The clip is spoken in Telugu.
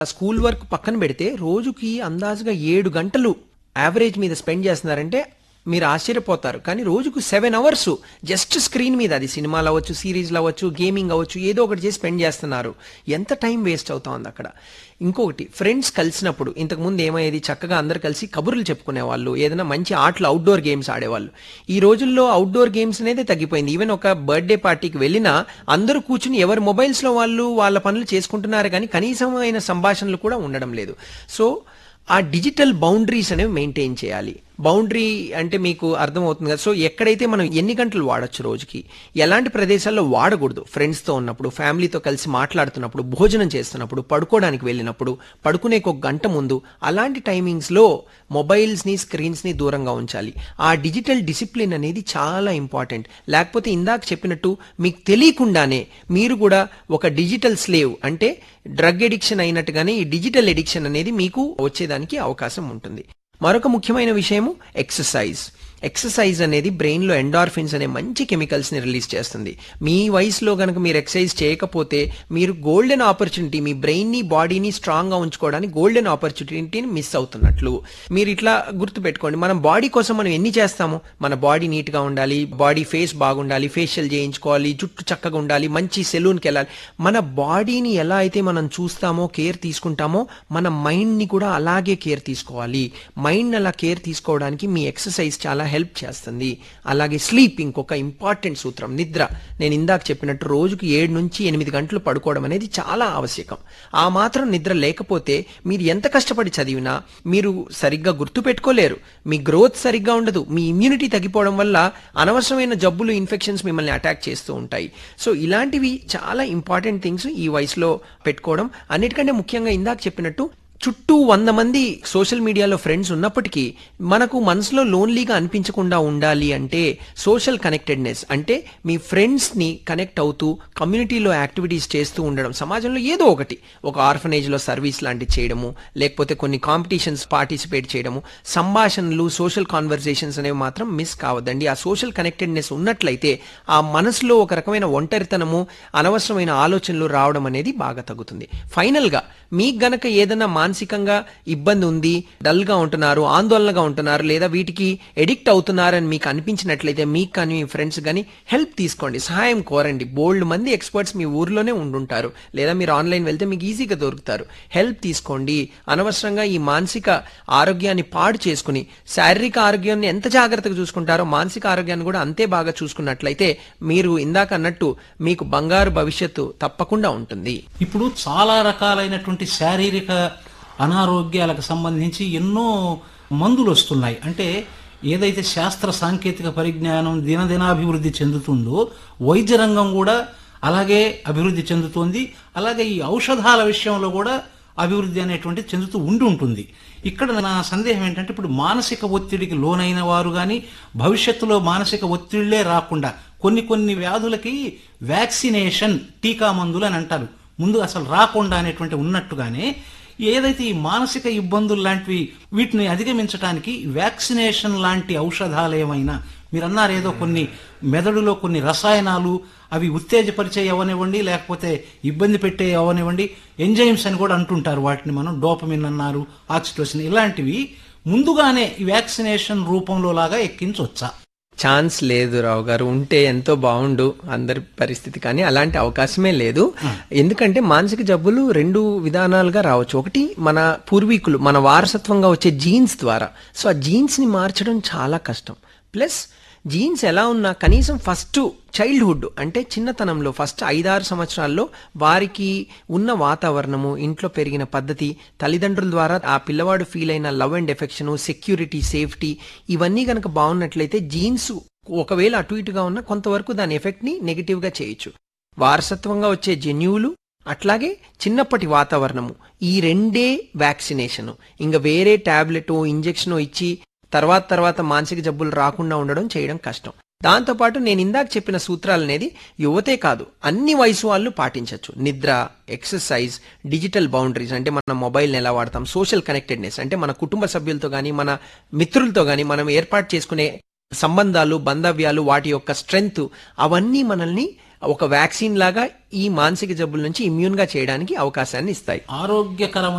స్కూల్ వర్క్ పక్కన పెడితే రోజుకి అందాజుగా ఏడు గంటలు యావరేజ్ మీద స్పెండ్ చేస్తున్నారంటే మీరు ఆశ్చర్యపోతారు కానీ రోజుకు సెవెన్ అవర్స్ జస్ట్ స్క్రీన్ మీద అది సినిమాలు అవ్వచ్చు సిరీస్లు అవ్వచ్చు గేమింగ్ అవ్వచ్చు ఏదో ఒకటి చేసి స్పెండ్ చేస్తున్నారు ఎంత టైం వేస్ట్ అవుతా ఉంది అక్కడ ఇంకొకటి ఫ్రెండ్స్ కలిసినప్పుడు ఇంతకు ముందు ఏమయ్యేది చక్కగా అందరు కలిసి కబుర్లు చెప్పుకునేవాళ్ళు ఏదైనా మంచి ఆటలు అవుట్డోర్ గేమ్స్ ఆడేవాళ్ళు ఈ రోజుల్లో అవుట్డోర్ గేమ్స్ అనేది తగ్గిపోయింది ఈవెన్ ఒక బర్త్డే పార్టీకి వెళ్ళినా అందరూ కూర్చుని ఎవరి మొబైల్స్ లో వాళ్ళు వాళ్ళ పనులు చేసుకుంటున్నారు కానీ కనీసమైన సంభాషణలు కూడా ఉండడం లేదు సో ఆ డిజిటల్ బౌండరీస్ అనేవి మెయింటైన్ చేయాలి బౌండరీ అంటే మీకు అర్థమవుతుంది కదా సో ఎక్కడైతే మనం ఎన్ని గంటలు వాడొచ్చు రోజుకి ఎలాంటి ప్రదేశాల్లో వాడకూడదు ఫ్రెండ్స్తో ఉన్నప్పుడు ఫ్యామిలీతో కలిసి మాట్లాడుతున్నప్పుడు భోజనం చేస్తున్నప్పుడు పడుకోవడానికి వెళ్ళినప్పుడు పడుకునే ఒక గంట ముందు అలాంటి టైమింగ్స్లో మొబైల్స్ని స్క్రీన్స్ని దూరంగా ఉంచాలి ఆ డిజిటల్ డిసిప్లిన్ అనేది చాలా ఇంపార్టెంట్ లేకపోతే ఇందాక చెప్పినట్టు మీకు తెలియకుండానే మీరు కూడా ఒక డిజిటల్ స్లేవ్ అంటే డ్రగ్ ఎడిక్షన్ అయినట్టుగానే ఈ డిజిటల్ ఎడిక్షన్ అనేది మీకు వచ్చేదానికి అవకాశం ఉంటుంది మరొక ముఖ్యమైన విషయము ఎక్సర్సైజ్ ఎక్సర్సైజ్ అనేది బ్రెయిన్ లో ఎండార్ఫిన్స్ అనే మంచి కెమికల్స్ ని రిలీజ్ చేస్తుంది మీ వయసులో గనక మీరు ఎక్సర్సైజ్ చేయకపోతే మీరు గోల్డెన్ ఆపర్చునిటీ మీ బ్రెయిన్ ని బాడీని స్ట్రాంగ్ గా ఉంచుకోవడానికి గోల్డెన్ ఆపర్చునిటీని మిస్ అవుతున్నట్లు మీరు ఇట్లా గుర్తు పెట్టుకోండి మనం బాడీ కోసం మనం ఎన్ని చేస్తాము మన బాడీ నీట్ గా ఉండాలి బాడీ ఫేస్ బాగుండాలి ఫేషియల్ చేయించుకోవాలి జుట్టు చక్కగా ఉండాలి మంచి సెలూన్కి వెళ్ళాలి మన బాడీని ఎలా అయితే మనం చూస్తామో కేర్ తీసుకుంటామో మన మైండ్ ని కూడా అలాగే కేర్ తీసుకోవాలి మైండ్ అలా కేర్ తీసుకోవడానికి మీ ఎక్సర్సైజ్ చాలా హెల్ప్ చేస్తుంది అలాగే స్లీప్ ఇంకొక ఇంపార్టెంట్ సూత్రం నిద్ర నేను ఇందాక చెప్పినట్టు రోజుకి ఏడు నుంచి ఎనిమిది గంటలు పడుకోవడం అనేది చాలా ఆవశ్యకం ఆ మాత్రం నిద్ర లేకపోతే మీరు ఎంత కష్టపడి చదివినా మీరు సరిగ్గా గుర్తు పెట్టుకోలేరు మీ గ్రోత్ సరిగ్గా ఉండదు మీ ఇమ్యూనిటీ తగ్గిపోవడం వల్ల అనవసరమైన జబ్బులు ఇన్ఫెక్షన్స్ మిమ్మల్ని అటాక్ చేస్తూ ఉంటాయి సో ఇలాంటివి చాలా ఇంపార్టెంట్ థింగ్స్ ఈ వయసులో పెట్టుకోవడం అన్నిటికంటే ముఖ్యంగా ఇందాక చెప్పినట్టు చుట్టూ వంద మంది సోషల్ మీడియాలో ఫ్రెండ్స్ ఉన్నప్పటికీ మనకు మనసులో లోన్లీగా అనిపించకుండా ఉండాలి అంటే సోషల్ కనెక్టెడ్నెస్ అంటే మీ ఫ్రెండ్స్ ని కనెక్ట్ అవుతూ కమ్యూనిటీలో యాక్టివిటీస్ చేస్తూ ఉండడం సమాజంలో ఏదో ఒకటి ఒక ఆర్ఫనేజ్ లో సర్వీస్ లాంటివి చేయడము లేకపోతే కొన్ని కాంపిటీషన్స్ పార్టిసిపేట్ చేయడము సంభాషణలు సోషల్ కాన్వర్సేషన్స్ అనేవి మాత్రం మిస్ కావద్దండి ఆ సోషల్ కనెక్టెడ్నెస్ ఉన్నట్లయితే ఆ మనసులో ఒక రకమైన ఒంటరితనము అనవసరమైన ఆలోచనలు రావడం అనేది బాగా తగ్గుతుంది ఫైనల్ గా మీకు గనక ఏదైనా మానసికంగా ఇబ్బంది ఉంది డల్ గా ఉంటున్నారు ఆందోళనగా ఉంటున్నారు లేదా వీటికి ఎడిక్ట్ అవుతున్నారని మీకు అనిపించినట్లయితే మీకు కానీ మీ ఫ్రెండ్స్ కానీ హెల్ప్ తీసుకోండి సహాయం కోరండి బోల్డ్ మంది ఎక్స్పర్ట్స్ మీ ఊర్లోనే ఉండుంటారు లేదా మీరు ఆన్లైన్ వెళ్తే మీకు ఈజీగా దొరుకుతారు హెల్ప్ తీసుకోండి అనవసరంగా ఈ మానసిక ఆరోగ్యాన్ని పాడు చేసుకుని శారీరక ఆరోగ్యాన్ని ఎంత జాగ్రత్తగా చూసుకుంటారో మానసిక ఆరోగ్యాన్ని కూడా అంతే బాగా చూసుకున్నట్లయితే మీరు ఇందాక అన్నట్టు మీకు బంగారు భవిష్యత్తు తప్పకుండా ఉంటుంది ఇప్పుడు చాలా రకాలైనటువంటి శారీరక అనారోగ్యాలకు సంబంధించి ఎన్నో మందులు వస్తున్నాయి అంటే ఏదైతే శాస్త్ర సాంకేతిక పరిజ్ఞానం దినదినాభివృద్ధి చెందుతుందో వైద్య రంగం కూడా అలాగే అభివృద్ధి చెందుతోంది అలాగే ఈ ఔషధాల విషయంలో కూడా అభివృద్ధి అనేటువంటి చెందుతూ ఉండి ఉంటుంది ఇక్కడ నా సందేహం ఏంటంటే ఇప్పుడు మానసిక ఒత్తిడికి లోనైన వారు కానీ భవిష్యత్తులో మానసిక ఒత్తిళ్లే రాకుండా కొన్ని కొన్ని వ్యాధులకి వ్యాక్సినేషన్ టీకా మందులు అని అంటారు ముందు అసలు రాకుండా అనేటువంటి ఉన్నట్టుగానే ఏదైతే ఈ మానసిక ఇబ్బందులు లాంటివి వీటిని అధిగమించడానికి వ్యాక్సినేషన్ లాంటి ఔషధాలు ఏమైనా మీరు అన్నారు ఏదో కొన్ని మెదడులో కొన్ని రసాయనాలు అవి ఉత్తేజపరిచే అవనివ్వండి లేకపోతే ఇబ్బంది పెట్టే అవనివ్వండి ఎంజైమ్స్ అని కూడా అంటుంటారు వాటిని మనం డోపమిన్ అన్నారు ఆక్సిటోసిన్ ఇలాంటివి ముందుగానే ఈ వ్యాక్సినేషన్ రూపంలో లాగా ఎక్కించవచ్చా ఛాన్స్ లేదు రావు గారు ఉంటే ఎంతో బాగుండు అందరి పరిస్థితి కానీ అలాంటి అవకాశమే లేదు ఎందుకంటే మానసిక జబ్బులు రెండు విధానాలుగా రావచ్చు ఒకటి మన పూర్వీకులు మన వారసత్వంగా వచ్చే జీన్స్ ద్వారా సో ఆ జీన్స్ ని మార్చడం చాలా కష్టం ప్లస్ జీన్స్ ఎలా ఉన్నా కనీసం ఫస్ట్ చైల్డ్హుడ్ అంటే చిన్నతనంలో ఫస్ట్ ఐదారు సంవత్సరాల్లో వారికి ఉన్న వాతావరణము ఇంట్లో పెరిగిన పద్ధతి తల్లిదండ్రుల ద్వారా ఆ పిల్లవాడు ఫీల్ అయిన love and affection security safety ఇవన్నీ కనుక బాగున్నట్లయితే జీన్స్ ఒకవేళ అటు ఇటుగా ఉన్న కొంతవరకు దాని ఎఫెక్ట్ ని నెగిటివ్ గా చేయొచ్చు వారసత్వంగా వచ్చే జన్యువులు అట్లాగే చిన్నప్పటి వాతావరణము ఈ రెండే వ్యాక్సినేషన్ ఇంకా వేరే టాబ్లెట్ ఇంజెక్షన్ ఇచ్చి తర్వాత తర్వాత మానసిక జబ్బులు రాకుండా ఉండడం చేయడం కష్టం దాంతోపాటు నేను ఇందాక చెప్పిన సూత్రాలు అనేది యువతే కాదు అన్ని వయసు వాళ్ళు పాటించవచ్చు నిద్ర ఎక్సర్సైజ్ డిజిటల్ బౌండరీస్ అంటే మన మొబైల్ని ఎలా వాడతాం సోషల్ కనెక్టెడ్నెస్ అంటే మన కుటుంబ సభ్యులతో కానీ మన మిత్రులతో కానీ మనం ఏర్పాటు చేసుకునే సంబంధాలు బంధవ్యాలు వాటి యొక్క స్ట్రెంగ్త్ అవన్నీ మనల్ని ఒక వ్యాక్సిన్ లాగా ఈ మానసిక జబ్బుల నుంచి ఇమ్యూన్ గా చేయడానికి అవకాశాన్ని ఇస్తాయి ఆరోగ్యకరమైన